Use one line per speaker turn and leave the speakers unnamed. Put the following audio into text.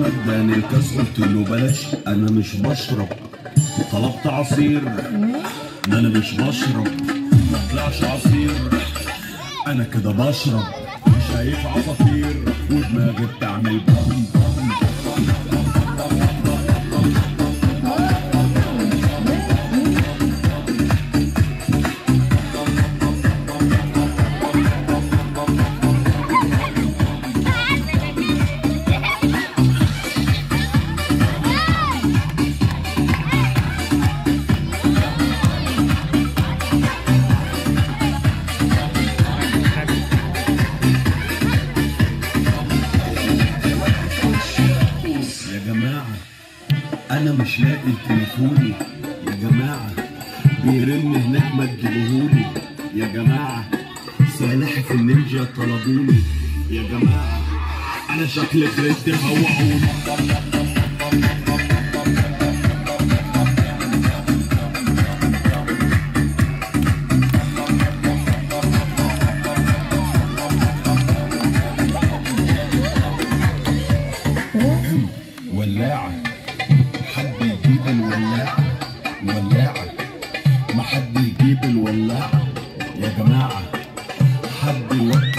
احمد اداني الكاس قلت له بلاش انا مش بشرب طلبت عصير ما انا مش بشرب ما طلعش عصير انا كده بشرب شايف عصافير ودماغي بتعمل بوم بوم يا جماعة أنا مش لاقي تليفوني يا جماعة بيرن هناك ما تجيبوهولي يا جماعة سلاحف النينجا طلبوني يا جماعة أنا شكلي فريد فوقوني ولاعة حد يجيب الولاعة ولاعة ما حد يجيب الولاعة يا جماعة حد يودي